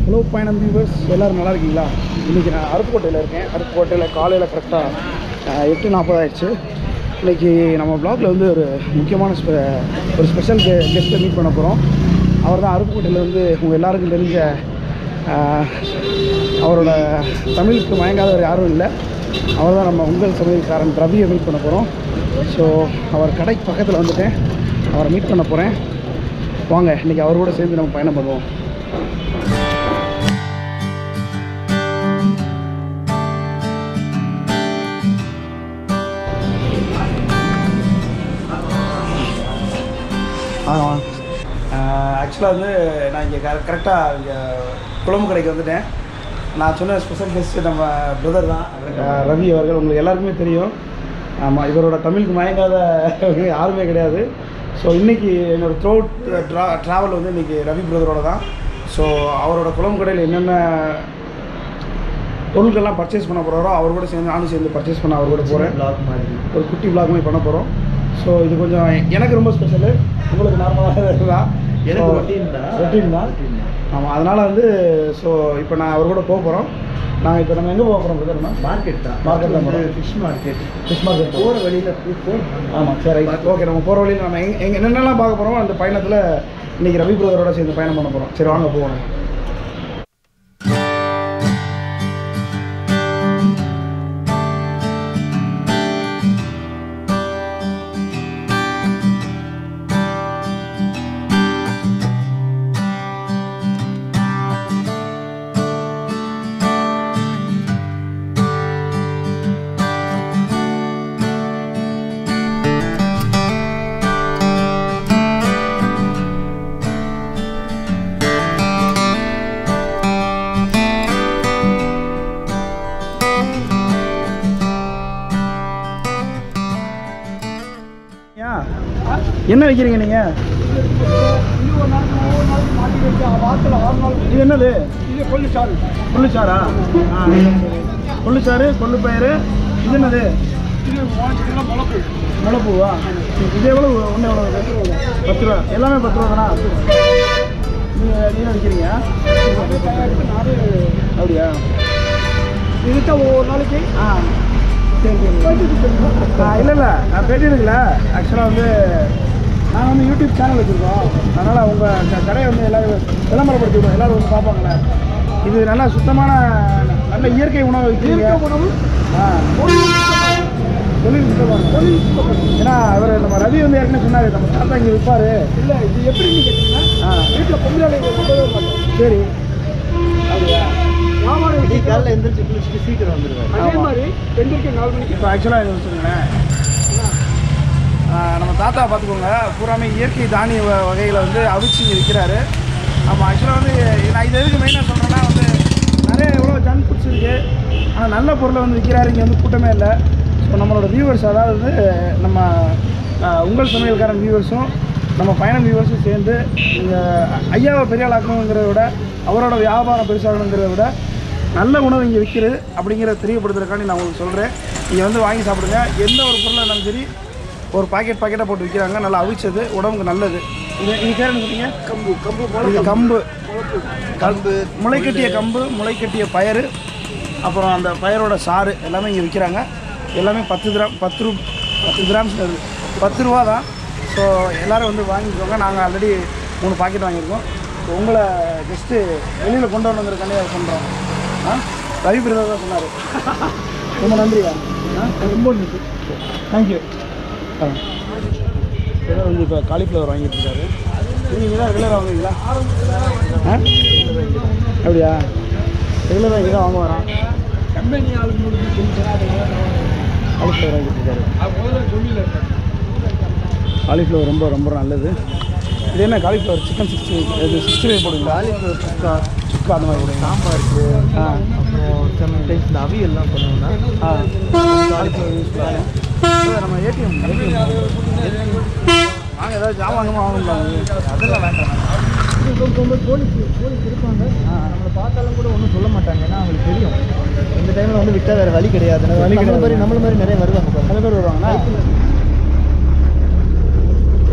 Hello பயணம் viewers எல்லோரும் நல்லா இருக்கீங்களா இன்றைக்கி நான் அருப்புக்கோட்டையில் இருக்கேன் அருப்புக்கோட்டையில் காலையில் கரெக்டாக எட்டு நாற்பது ஆயிடுச்சு இன்றைக்கி நம்ம ப்ளாகில் வந்து ஒரு முக்கியமான ஸ்பெ ஒரு ஸ்பெஷல் கெ கெஸ்ட்டை மீட் பண்ண போகிறோம் அவர் தான் அருப்புக்கோட்டையில் வந்து உங்கள் எல்லாருக்கும் தெரிஞ்ச ஆஹ், அவரோட தமிழுக்கு மயங்காதவர் யாரும் இல்லை அவர் தான் நம்ம உங்கள் சமையல்காரன் ரவியை மீட் பண்ண போகிறோம் ஸோ அவர் கடைக்கு பக்கத்தில் வந்துட்டேன் அவரை மீட் பண்ண போகிறேன் வாங்க இன்றைக்கி அவர் கூட சேர்ந்து நம்ம பயணம் பண்ணுவோம் ஆக்சுவலாக வந்து நான் இங்கே கரெ கரெக்டாக இங்கே குழம்பு கடைக்கு வந்துட்டேன் நான் சொன்ன ஸ்பெஷல் கெஸ்ட்டு நம்ம பிரதர் தான் அஹ் ரவி அவர்கள் உங்களுக்கு எல்லாருக்குமே தெரியும் ஆமாம் இவரோட தமிழுக்கு மயங்காத யாருமே கிடையாது ஸோ இன்றைக்கி என்னோடய த்ரோட் ட்ரா ட்ராவல் வந்து இன்றைக்கி ரவி பிரதரோட தான் ஸோ அவரோட குழம்பு கடையில் என்னென்ன பொருட்கள்லாம் பர்ச்சேஸ் பண்ண போகிறாரோ அவர் கூட சேர்ந்து நானும் சேர்ந்து பர்ச்சேஸ் பண்ண அவர் கூட போகிறேன் பிளாக் மாதிரி ஒரு குட்டி vlog மாதிரி பண்ண போகிறோம் ஸோ இது கொஞ்சம் எனக்கு ரொம்ப ஸ்பெஷலு உங்களுக்கு நார்மலாக இருக்குதா எனக்கு routine தான். ரொட்டீன் தான் Routine தான். ஆமாம் அதனால் வந்து ஸோ இப்போ நான் அவர் கூட போக போகிறோம் நாங்கள் இப்போ நம்ம எங்கே போக போகிறோம் பிரதர்னா மார்க்கெட் தான் Market தான் போறோம். ஃபிஷ் மார்க்கெட் ஃபிஷ் மார்க்கெட் போகிற வழியில் போய் ஆமாம் சரி ஓகே நம்ம போகிற வழியில் நம்ம எங்க எங்கே என்னென்னலாம் பார்க்க போகிறோம் அந்த பயணத்தில் இன்றைக்கி ரவி பிரதரோட சேர்ந்து பயணம் பண்ண போகிறோம் சரி வாங்க போவோம் ஏன் என்ன வைக்கிறீங்க நீங்கள் இது என்னது இது கொள்ளுச்சாறு கொள்ளுச்சாரா ஆ கொள்ளுச்சாறு கொள்ளு பயிறு இது என்னது இது முளைப்பூவா இது எவ்வளோ ஒன்று எவ்வளோ பத்து ரூபா எல்லாமே பத்து ரூபா தானா நீங்கள் நீங்கள் விற்கிறீங்க அப்படியா இதுக்கு ஒரு நாளைக்கு ஆ சரி சரி ஆ இல்லை இல்லை நான் பேட்டி எடுக்கல ஆக்சுவலாக வந்து நாங்கள் வந்து யூடியூப் சேனல் வச்சுருக்கோம் அதனால் உங்கள் கடையை வந்து எல்லோரும் விளம்பரப்படுத்தி விடுவோம் எல்லோரும் வந்து பார்ப்பாங்களே இது நல்லா சுத்தமான நல்ல இயற்கை உணவு இயற்கை உணவு ஆ தொழில் சுத்தமான ஏன்னா அவர் நம்ம ரவி வந்து ஏற்கனவே சொன்னார் நம்ம தாத்தா இங்கே விற்பார் இல்லை இது எப்படின்னு கேட்டிங்கன்னா ஆ வீட்டில் பொங்கல் கொண்டவே மாட்டோம் சரி அப்படியா வியாபாரம் நீ காலைல எந்திரிச்சு குளிச்சுட்டு சீக்கிரம் வந்துடுவேன் அதே மாதிரி பெண்களுக்கு நாலு மணிக்கு இப்போ ஆக்சுவலாக இது வச்சுக்கோங்களேன் ஆஹ் நம்ம தாத்தா பார்த்துக்கோங்க பூராமே இயற்கை தானிய வ- வகைகளை வந்து அவிச்சு இங்கே விற்கிறாரு ஆமாம் ஆக்சுவலாக வந்து நான் இது எதுக்கு மெயினாக சொல்கிறேன்னா வந்து நிறைய எவ்வளோ ஜங்க் ஃபுட்ஸ் இருக்குது ஆனால் நல்ல பொருளை வந்து விற்கிறாரு இங்கே வந்து கூட்டமே இல்லை ஸோ நம்மளோட வியூவர்ஸ் அதாவது வந்து நம்ம ஆஹ் உங்கள் சமையல்காரன் வியூவர்ஸும் நம்ம பயணம் வியூவர்ஸும் சேர்ந்து இங்கே ஐயாவை பெரிய ஆளாக்கணுங்கிறத விட அவரோட வியாபாரம் பெருசாகணுங்கிறத விட நல்ல உணவு இங்கே விற்கிறது அப்படிங்கிறத தெரியப்படுத்துறதுக்காண்டி நான் உங்களுக்கு சொல்கிறேன் இங்கே வந்து வாங்கி சாப்பிடுங்க எந்த ஒரு பொருளாக இருந்தாலும் சரி ஒரு பாக்கெட் பாக்கெட்டாக போட்டு விற்கிறாங்க நல்லா அவிச்சது உடம்புக்கு நல்லது இது இது பேர் என்ன சொன்னீங்க கம்பு கம்பு இது கம்பு கம்பு முளைக்கட்டிய கம்பு முளைக்கட்டிய பயறு அப்புறம் அந்த பயரோட சாறு எல்லாமே இங்கே விற்கிறாங்க எல்லாமே பத்து கிராம் பத்து ரூ பத்து கிராம்ஸ் வருது பத்து ரூபா தான் ஸோ எல்லோரும் வந்து வாங்கிக்கோங்க நாங்கள் ஆல்ரெடி மூணு பாக்கெட் வாங்கியிருக்கோம் ஸோ உங்களை ஜஸ்ட்டு வெளியில் கொண்டு வரணுங்கிறக்காண்டி அதை பண்ணுறோம் ஆ ரவி பிரதர் தான் சொன்னார் ரொம்ப நன்றியா ஆ ரொம்ப நன்றி தேங்க்யூ ஆ பிரதர் வந்து இப்போ காலிஃப்ளவர் வாங்கிட்டு இருக்காரு நீங்கள் தான் ரெகுலராக வாங்குவீங்களா ஆ அப்படியா ரெகுலராக இங்கே தான் வாங்க வரான் கம்பெனி ஆளுங்க காலிஃப்ளவர் வாங்கிட்டு இருக்காரு காலிஃப்ளவர் ரொம்ப ரொம்ப நல்லது இது என்ன காலிஃப்ளவர் சிக்கன் சிக்ஸ்டி இது சிக்ஸ்டி ஃபைவ் போடுங்களா காலிஃப்ளவர் சுக்கா சுக்கா அந்த மாதிரி போடுங்க சாம்பாருக்கு ஆ அப்புறம் சம்டைம்ஸ் இந்த அவியெல்லாம் பண்ணுவோம்னா ஆ காலிஃப்ளவர் யூஸ் பண்ணுங்க நம்ம ஏடிஎம் ஏடிஎம் வாங்க ஏதாவது ஜாமான் வாங்கணும்ல அதெல்லாம் வேண்டாம் போலீஸ் போலீஸ் இருப்பாங்க நம்மளை பார்த்தாலும் கூட ஒன்றும் சொல்ல மாட்டாங்க ஏன்னா அவங்களுக்கு தெரியும் இந்த டைமில் வந்து விட்டா வேறு வழி கிடையாது வழி வழி கிடையாது. மாதிரி நம்மள மாதிரி நிறைய வருவாங்க பாருங்க. நிறைய பேர் வருவாங்களா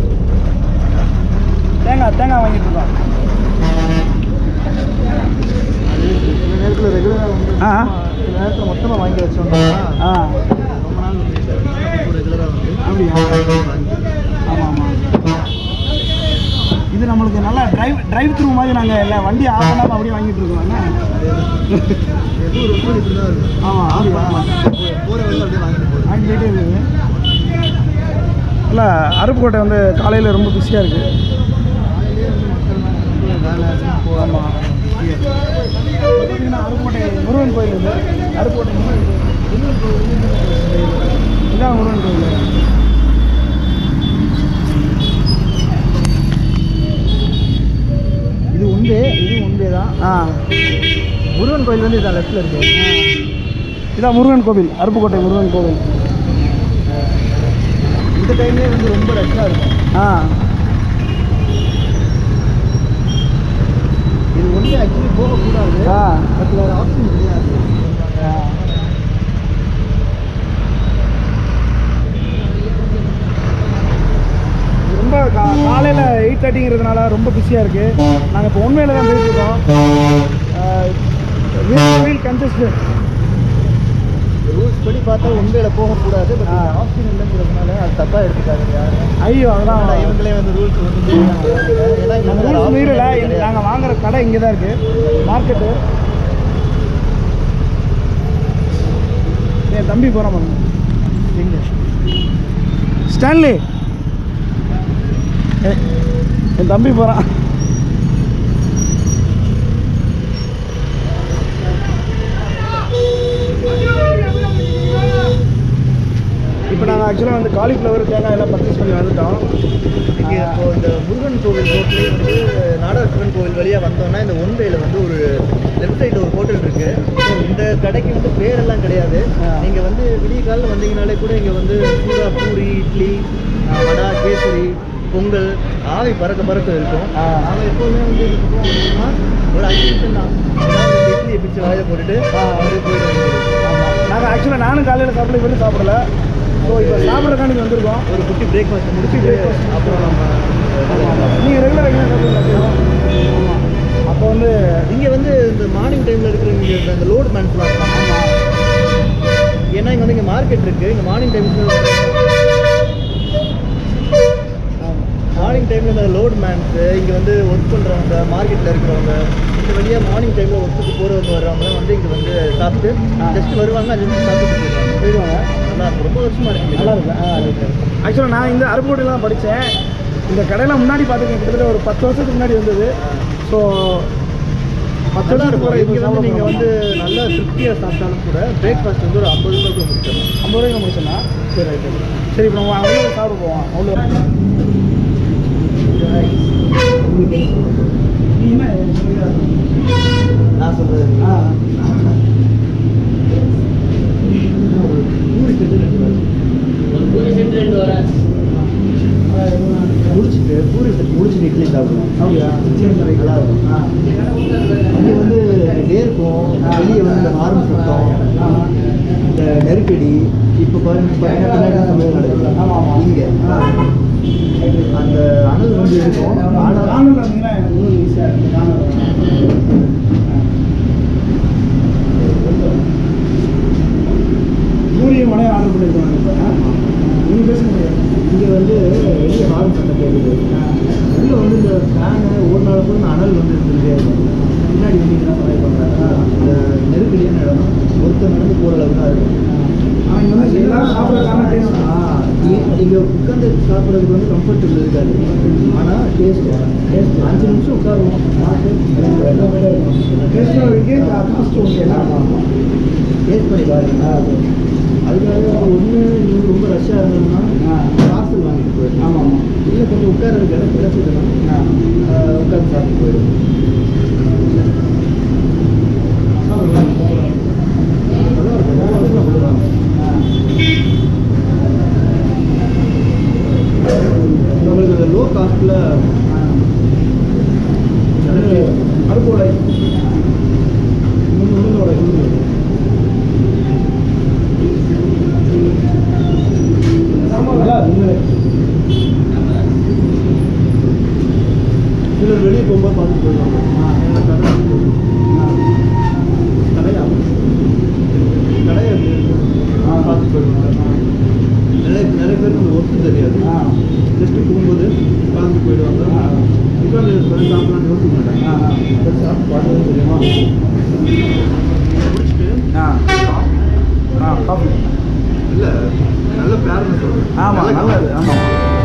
தேங்காய் தேங்காய் வாங்கிட்டு இருக்கோம் நேரத்தில் மொத்தமாக வாங்கி வச்சோம்னா ஆ ரொம்ப நாள் ஒரு ரெகுலராக வந்து அப்படியா ஆமாம் ஆமாம் இது நம்மளுக்கு நல்லா டிரைவ் டிரைவ் த்ரூ மாதிரி நாங்கள் இல்லை வண்டி ஆஃப் பண்ணாமல் அப்படியே வாங்கிட்டு இருக்கோம் என்ன எதுவும் ஒரு ஒவ்வொரு இப்படி தான் இருக்கும் ஆமாம் அப்படியா போகிற வழியில் அப்படியே வாங்கிட்டு போகிறோம் வாங்கிட்டு போயிட்டே இருக்குது இல்லை அருப்புக்கோட்டை வந்து காலையில் ரொம்ப பிஸியாக இருக்குது காலையிலேயே வந்து மக்கள்லாம் ரொம்ப வேலை போகாமல் பார்த்தீங்கன்னா அருப்புக்கோட்டை முருகன் கோயில் இது அருப்புக்கோட்டை முருகன் கோயில் இதான் முருகன் கோயில் இது உண்டே இது உண்டே தான் ஆ முருகன் கோயில் வந்து இதான் லெஃப்ட்டில் இருக்கு இதான் முருகன் கோவில் அருப்புக்கோட்டை முருகன் கோவில் இந்த டைம்லேயே வந்து ரொம்ப ரஷ்ஷாக இருக்கும் ஆ இது ஒன்றே ஆக்சுவலி போகக்கூடாது ஆ பட் வேறு ஆப்ஷன் கிடையாது ரொம்ப கா காலையில் எயிட் தேர்ட்டிங்கிறதுனால ரொம்ப பிஸியாக இருக்குது நாங்கள் இப்போ உண்மையில் தான் போயிட்டுருக்கோம் வெயில் கன்ஜஸ்டட் ரூல்ஸ் படி பார்த்தா உண்மையில போகக்கூடாது பட் ஆப்ஷன் இல்லைங்கிறதுனால அது தப்பாக எடுத்துக்காது யாரும் ஐயோ அதெல்லாம் ஆனால் இவங்களே வந்து ரூல்ஸ் வந்து மீறினாங்க. ஏன்னா இங்க வந்து ரூல்ஸ் option மீறல கிடையாது. நாங்கள் வாங்குற கடை இங்கே தான் இருக்குது மார்க்கெட்டு என் தம்பி போகிறான் எங்க? ஸ்டான்லி ஏ- என் தம்பி போகிறான் இப்போ நாங்கள் ஆக்சுவலாக வந்து காலிஃப்ளவர் தேங்காய் எல்லாம் பர்ச்சேஸ் பண்ணி வந்துட்டோம் இங்க இப்போ இந்த முருகன் கோவில் ரோட்லேயே வந்து நாடாசுரன் கோவில் வழியாக வந்தோம்னா இந்த ஒன்வேல வந்து ஒரு லெஃப்ட் சைடு ஒரு ஹோட்டல் இருக்கு இந்த கடைக்கு வந்து பேரெல்லாம் கிடையாது ஆ. நீங்க வந்து விடிய காலையில் வந்தீங்கனாலே கூட இங்க வந்து பூரா பூரி இட்லி ஆ, வடா கேசரி பொங்கல் ஆவி பறக்க பறக்க இருக்கும் ஆ. நாங்கள் எப்போதுமே வந்து இது பண்ணுவோம் அப்படின்னா, ஒரு அஞ்சு நிமிஷம் தான் ஏதாவது ரெண்டு இட்லியை பிடிச்சி வாயில போட்டுட்டு ஆ. அப்படியே போயிட வேண்டியது நாங்கள் ஆக்சுவலாக நானும் காலையில் சாப்பிட வெளியே சாப்பிடல ஸோ இப்போ சாப்பிட்றதுக்காண்டி வந்திருக்கோம் ஒரு குட்டி பிரேக்ஃபாஸ்ட் முடிச்சுட்டு அப்புறம் நம்ம நீங்கள் ரெகுலர் எங்கே சாப்பிடுங்க ஆமாம் அப்போ வந்து இங்க வந்து இந்த மார்னிங் டைம்ல இருக்கிறவங்க இந்த- இந்த லோடு மேன்ஸ்லாம் இருக்காங்க ஏன்னா இங்க வந்து இங்க மார்க்கெட் இருக்கு இங்க மார்னிங் டைம்ல மார்னிங் டைம்ல இந்த லோடு மேன்ஸ் இங்க வந்து ஒர்க் பண்றவங்க மார்க்கெட்ல இருக்கிறவங்க இந்த வழியா மார்னிங் டைம்ல ஒர்க்குக்கு போறவங்க வர்றவங்க வந்து இங்க வந்து சாப்பிட்டு ஆ. ஜஸ்ட் வருவாங்க அஞ்சு நிமிஷம் சாப்பிட்டு போயிடுவாங்க போயிடுவாங்க நல்லா இருக்கும் ரொம்ப வருஷமா இருக்கு நல்லா இருக்கு ஆ ஆக்சுவலாக நான் இந்த அருப்புக்கோட்டையில் படித்தேன் இந்த கடையெல்லாம் முன்னாடி பார்த்துருக்கேன் கிட்டத்தட்ட ஒரு பத்து வருஷத்துக்கு முன்னாடி வந்தது ஸோ பத்து நல்லா வருஷத்துக்கு இருக்கும் பிறகு இங்க இப்போ வந்து நீங்க சாப்பிட வந்து நல்லா திருப்தியா சாப்பிட்டாலும் கூட பிரேக்ஃபாஸ்ட் வந்து ஒரு ஐம்பது ரூபாய்க்கு முடிச்சிடலாம் ஐம்பது ரூபாய்க்கு முடிச்சோன்னா சரி ரைட்டு சரி இப்போ நம்ம அவ்வளோ சாப்பிட போவோம் அவ்வளோ நீ என்ன சொல்லுங்க? நான் சொல்றது ஆ பூரி செட்டு ரெண்டு வரும். முடிச்சிட்டு பூரி செட் முடிச்சிட்டு இட்லி சாப்பிடுவோம் அப்படியா சரி சரி நல்லா இருக்கும் ஆ இங்கே வந்து வேர்க்கும் வெளியே வந்து இந்த ஹார்ன் சத்தம் இந்த நெருக்கடி இப்போ பாருங்க பார்த்தீங்கன்னா பின்னாடி தான் சமையல் நடக்குது ஆமா, ஆமா. இங்கே அந்த அனல் வந்து இருக்கும் ஆனால் காணொலி வந்தீங்கன்னா எனக்கு இன்னும் ஈஸியாக இருக்குது காணொலி பூரியும் வடையும் ஆர்டர் பண்ணியிருக்கோம் இப்போ நீங்கள் பேச முடியாது இங்கே வந்து வெளியே ஹார்ன் சத்தம் கேட்குது உள்ளே வந்து இந்த ஃபேனு ஒரு நாள் கூட இந்த அனல் வந்து இருந்துகிட்டே இருக்கும் பின்னாடி வந்து என்ன சமையல் பண்ணுறாங்க அந்த நெருக்கடியான இடம் ஒருத்தர் நடந்து போகிற அளவுக்கு தான் இருக்கும் ஆனால் இங்கே வந்து எல்லாரும் சாப்பிட்றதுக்கான டேஸ்ட் இங்கே உட்காந்து சாப்பிட்றதுக்கு வந்து கம்ஃபர்டபுள் இருக்காது ஆனால் டேஸ்ட் டேஸ்ட் அஞ்சு நிமிஷம் உட்காருவோம் டேஸ்ட்டும் இருக்குது காஸ்ட் ஓகே டேஸ்ட் பண்ணி பாருங்க அதுக்காக ஒன்று நீங்கள் ரொம்ப ரஷ்ஷாக இருந்ததுன்னா பார்சல் வாங்கிட்டு போயிடும் ஆமாம் ஆமாம் இல்லை கொஞ்சம் உட்காரதுக்கு இடம் கிடைச்சதுன்னா உட்காந்து சாப்பிட்டு போயிடும் நல்லா இருக்கும் நல்லா இருக்கும் கொடுக்குறாங்க உங்களுக்கு இந்த லோ காஸ்ட்டில் அருப்போடை உளுந்தோட சிலர் வெளியே போகும்போது பார்த்து போயிடுவாங்க கடை கடையா ஆ ஆ. அதை சாப்பிட்டு பார்த்தது தெரியுமா குடிச்சிட்டு ஆ ஆ காஃபி இல்லை நல்ல பேர்னு சொல்கிறேன் ஆமாம் நல்லது ஆமாம்